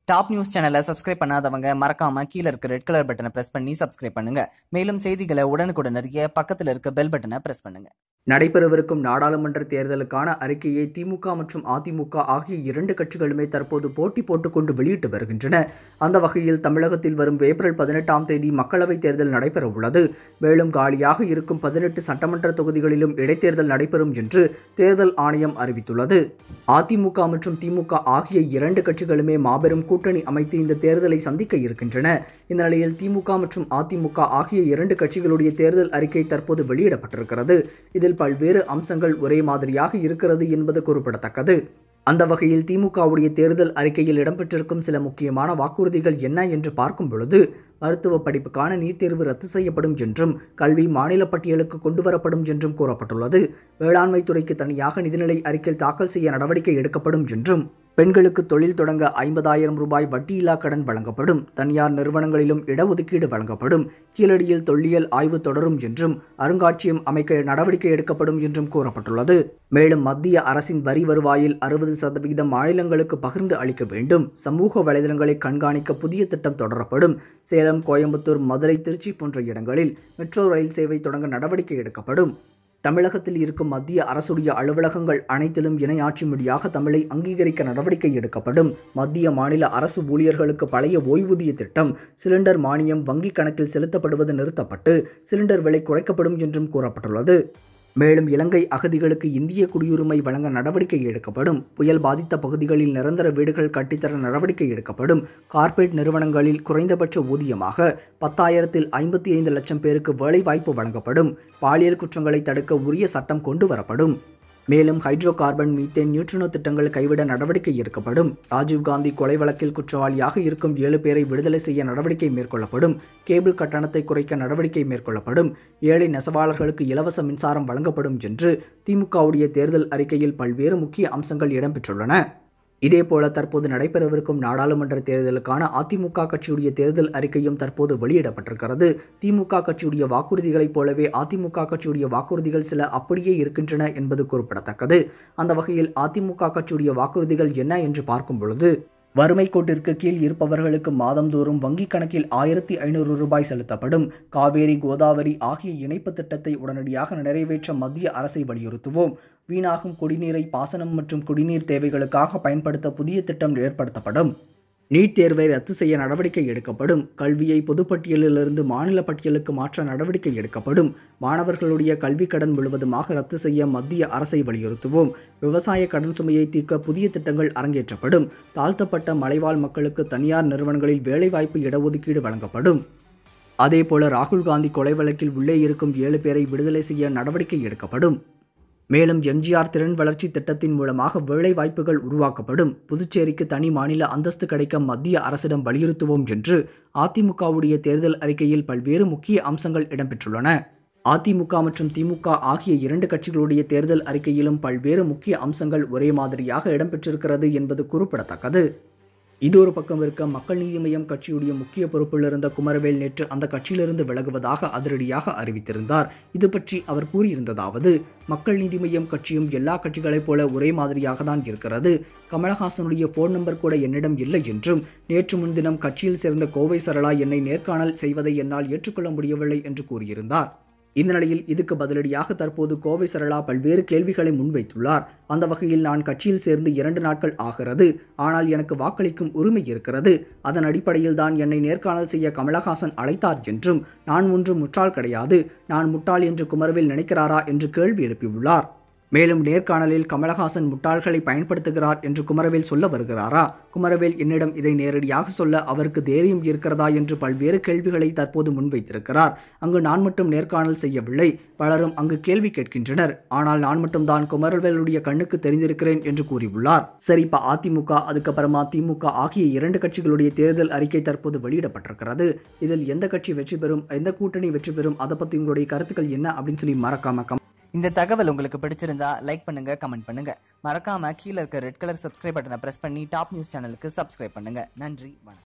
top news சேனலை subscribe பண்ணாதவங்க மறக்காம கீழ இருக்க ரெட் கலர் பட்டனை பிரஸ் பண்ணி சப்ஸ்கிரைப் பண்ணுங்க மேலும் செய்திகளை உடனுக்குடன் அறிய பக்கத்துல இருக்க பெல் பட்டனை பிரஸ் பண்ணுங்க நடைபெறவிருக்கும் நாடாளுமன்ற தேர்தலுக்கான அறிக்கையை திமுக மற்றும் அதிமுக ஆகிய இரண்டு கட்சிகளுமே தற்போது போட்டி போட்டுக்கொண்டு வெளியிட்டு வருகின்றன அந்த வகையில் தமிழகத்தில் வரும் ஏப்ரல் பதினெட்டாம் தேதி மக்களவைத் தேர்தல் நடைபெற உள்ளது மேலும் காலியாக இருக்கும் பதினெட்டு சட்டமன்ற தொகுதிகளிலும் இடைத்தேர்தல் நடைபெறும் என்று தேர்தல் ஆணையம் அறிவித்துள்ளது அதிமுக மற்றும் திமுக ஆகிய இரண்டு கட்சிகளுமே மாபெரும் கூட்டணி அமைத்து இந்த தேர்தலை சந்திக்க இருக்கின்றன இந்த நிலையில் திமுக மற்றும் அதிமுக ஆகிய இரண்டு கட்சிகளுடைய தேர்தல் அறிக்கை தற்போது வெளியிடப்பட்டிருக்கிறது இதில் பல்வேறு அம்சங்கள் ஒரே மாதிரியாக இருக்கிறது என்பது குறிப்பிடத்தக்கது அந்த வகையில் திமுகவுடைய தேர்தல் அறிக்கையில் இடம்பெற்றிருக்கும் சில முக்கியமான வாக்குறுதிகள் என்ன என்று பார்க்கும் பொழுது மருத்துவ படிப்புக்கான நீட் தேர்வு ரத்து செய்யப்படும் என்றும் கல்வி மாநில பட்டியலுக்கு கொண்டுவரப்படும் என்றும் கூறப்பட்டுள்ளது வேளாண்மை துறைக்கு தனியாக நிதிநிலை அறிக்கை தாக்கல் செய்ய நடவடிக்கை எடுக்கப்படும் என்றும் பெண்களுக்கு தொழில் தொடங்க ஐம்பதாயிரம் ரூபாய் வட்டியில்லா கடன் வழங்கப்படும் தனியார் நிறுவனங்களிலும் இடஒதுக்கீடு வழங்கப்படும் கீழடியில் தொல்லியல் ஆய்வு தொடரும் என்றும் அருங்காட்சியம் அமைக்க நடவடிக்கை எடுக்கப்படும் என்றும் கூறப்பட்டுள்ளது மேலும் மத்திய அரசின் வரி வருவாயில் அறுபது சதவிகிதம் மாநிலங்களுக்கு பகிர்ந்து அளிக்க வேண்டும் சமூக வலைதளங்களை கண்காணிக்க புதிய திட்டம் தொடரப்படும் சேலம் கோயம்புத்தூர் மதுரை திருச்சி போன்ற இடங்களில் மெட்ரோ ரயில் சேவை தொடங்க நடவடிக்கை எடுக்கப்படும் தமிழகத்தில் இருக்கும் மத்திய அரசுடைய அலுவலகங்கள் அனைத்திலும் இணை ஆட்சி மொழியாக தமிழை அங்கீகரிக்க நடவடிக்கை எடுக்கப்படும் மத்திய மாநில அரசு ஊழியர்களுக்கு பழைய ஓய்வூதிய திட்டம் சிலிண்டர் மானியம் வங்கிக் கணக்கில் செலுத்தப்படுவது நிறுத்தப்பட்டு சிலிண்டர் விலை குறைக்கப்படும் என்றும் கூறப்பட்டுள்ளது மேலும் இலங்கை அகதிகளுக்கு இந்திய குடியுரிமை வழங்க நடவடிக்கை எடுக்கப்படும் புயல் பாதித்த பகுதிகளில் நிரந்தர வீடுகள் கட்டித்தர நடவடிக்கை எடுக்கப்படும் கார்ப்பரேட் நிறுவனங்களில் குறைந்தபட்ச ஊதியமாக பத்தாயிரத்தில் ஐம்பத்தி ஐந்து லட்சம் பேருக்கு வேலைவாய்ப்பு வழங்கப்படும் பாலியல் குற்றங்களை தடுக்க உரிய சட்டம் கொண்டு வரப்படும் மேலும் ஹைட்ரோ கார்பன் மீத்தேன் நியூட்ரினோ திட்டங்கள் கைவிட நடவடிக்கை எடுக்கப்படும் ராஜீவ்காந்தி கொலை வழக்கில் குற்றவாளியாக இருக்கும் ஏழு பேரை விடுதலை செய்ய நடவடிக்கை மேற்கொள்ளப்படும் கேபிள் கட்டணத்தை குறைக்க நடவடிக்கை மேற்கொள்ளப்படும் ஏழை நெசவாளர்களுக்கு இலவச மின்சாரம் வழங்கப்படும் என்று திமுகவுடைய தேர்தல் அறிக்கையில் பல்வேறு முக்கிய அம்சங்கள் இடம்பெற்றுள்ளன இதேபோல தற்போது நடைபெறவிருக்கும் நாடாளுமன்ற தேர்தலுக்கான அதிமுக கட்சியுடைய தேர்தல் அறிக்கையும் தற்போது வெளியிடப்பட்டிருக்கிறது திமுக கட்சியுடைய வாக்குறுதிகளைப் போலவே அதிமுக கட்சியுடைய வாக்குறுதிகள் சில அப்படியே இருக்கின்றன என்பது குறிப்பிடத்தக்கது அந்த வகையில் அதிமுக கட்சியுடைய வாக்குறுதிகள் என்ன என்று பார்க்கும் பொழுது வறுமை கோட்டிற்கு கீழ் இருப்பவர்களுக்கு மாதந்தோறும் வங்கிக் கணக்கில் ஆயிரத்தி ஐநூறு ரூபாய் செலுத்தப்படும் காவேரி கோதாவரி ஆகிய இணைப்பு திட்டத்தை உடனடியாக நிறைவேற்ற மத்திய அரசை வலியுறுத்துவோம் வீணாகும் குடிநீரை பாசனம் மற்றும் குடிநீர் தேவைகளுக்காக பயன்படுத்த புதிய திட்டம் ஏற்படுத்தப்படும் நீட் தேர்வை ரத்து செய்ய நடவடிக்கை எடுக்கப்படும் கல்வியை பொதுப்பட்டியலிலிருந்து மாநில பட்டியலுக்கு மாற்ற நடவடிக்கை எடுக்கப்படும் மாணவர்களுடைய கல்வி கடன் முழுவதுமாக ரத்து செய்ய மத்திய அரசை வலியுறுத்துவோம் விவசாய கடன் சுமையை தீர்க்க புதிய திட்டங்கள் அரங்கேற்றப்படும் தாழ்த்தப்பட்ட மலைவாழ் மக்களுக்கு தனியார் நிறுவனங்களில் வேலைவாய்ப்பு இடஒதுக்கீடு வழங்கப்படும் அதேபோல ராகுல் காந்தி கொலை வழக்கில் உள்ளே இருக்கும் ஏழு பேரை விடுதலை செய்ய நடவடிக்கை எடுக்கப்படும் மேலும் எம்ஜிஆர் திறன் வளர்ச்சி திட்டத்தின் மூலமாக வேலை வாய்ப்புகள் உருவாக்கப்படும் புதுச்சேரிக்கு தனி மாநில அந்தஸ்து கிடைக்க மத்திய அரசிடம் வலியுறுத்துவோம் என்று அதிமுகவுடைய தேர்தல் அறிக்கையில் பல்வேறு முக்கிய அம்சங்கள் இடம்பெற்றுள்ளன அதிமுக மற்றும் திமுக ஆகிய இரண்டு கட்சிகளுடைய தேர்தல் அறிக்கையிலும் பல்வேறு முக்கிய அம்சங்கள் ஒரே மாதிரியாக இடம்பெற்றிருக்கிறது என்பது குறிப்பிடத்தக்கது இது ஒரு பக்கம் இருக்க மக்கள் நீதி மய்யம் கட்சியுடைய முக்கிய பொறுப்பில் இருந்த குமரவேல் நேற்று அந்த கட்சியிலிருந்து விலகுவதாக அதிரடியாக அறிவித்திருந்தார் இது பற்றி அவர் கூறியிருந்ததாவது மக்கள் நீதி மய்யம் கட்சியும் எல்லா கட்சிகளைப் போல ஒரே மாதிரியாக தான் இருக்கிறது கமலஹாசனுடைய போன் நம்பர் கூட என்னிடம் இல்லை என்றும் நேற்று முன்தினம் கட்சியில் சேர்ந்த கோவை சரளா என்னை நேர்காணல் செய்வதை என்னால் ஏற்றுக்கொள்ள முடியவில்லை என்று கூறியிருந்தார் இந்த நிலையில் இதுக்கு பதிலடியாக தற்போது கோவை சரளா பல்வேறு கேள்விகளை முன்வைத்துள்ளார் அந்த வகையில் நான் கட்சியில் சேர்ந்து இரண்டு நாட்கள் ஆகிறது ஆனால் எனக்கு வாக்களிக்கும் உரிமை இருக்கிறது அதன் அடிப்படையில் தான் என்னை நேர்காணல் செய்ய கமலஹாசன் அழைத்தார் என்றும் நான் ஒன்றும் முட்டாள் கிடையாது நான் முட்டாள் என்று குமரவேல் நினைக்கிறாரா என்று கேள்வி எழுப்பியுள்ளார் மேலும் நேர்காணலில் கமலஹாசன் முட்டாள்களை பயன்படுத்துகிறார் என்று குமரவேல் சொல்ல வருகிறாரா குமரவேல் என்னிடம் இதை நேரடியாக சொல்ல அவருக்கு தைரியம் இருக்கிறதா என்று பல்வேறு கேள்விகளை தற்போது முன்வைத்திருக்கிறார் அங்கு நான் மட்டும் நேர்காணல் செய்யவில்லை பலரும் அங்கு கேள்வி கேட்கின்றனர் ஆனால் நான் மட்டும்தான் குமரவேலுடைய கண்ணுக்கு தெரிந்திருக்கிறேன் என்று கூறியுள்ளார் சரி இப்ப அதிமுக அதுக்கப்புறமா திமுக ஆகிய இரண்டு கட்சிகளுடைய தேர்தல் அறிக்கை தற்போது வெளியிடப்பட்டிருக்கிறது இதில் எந்த கட்சி வெற்றி பெறும் எந்த கூட்டணி வெற்றி பெறும் அதை பத்தி உங்களுடைய கருத்துக்கள் என்ன அப்படின்னு சொல்லி மறக்காம இந்த தகவல் உங்களுக்கு பிடிச்சிருந்தா லைக் பண்ணுங்க கமெண்ட் பண்ணுங்க மறக்காம கீழ இருக்க ரெட் கலர் சப்ஸ்கிரைப் பட்டனை பிரஸ் பண்ணி டாப் நியூஸ் சேனலுக்கு சப்ஸ்கிரைப் பண்ணுங்க நன்றி வணக்கம்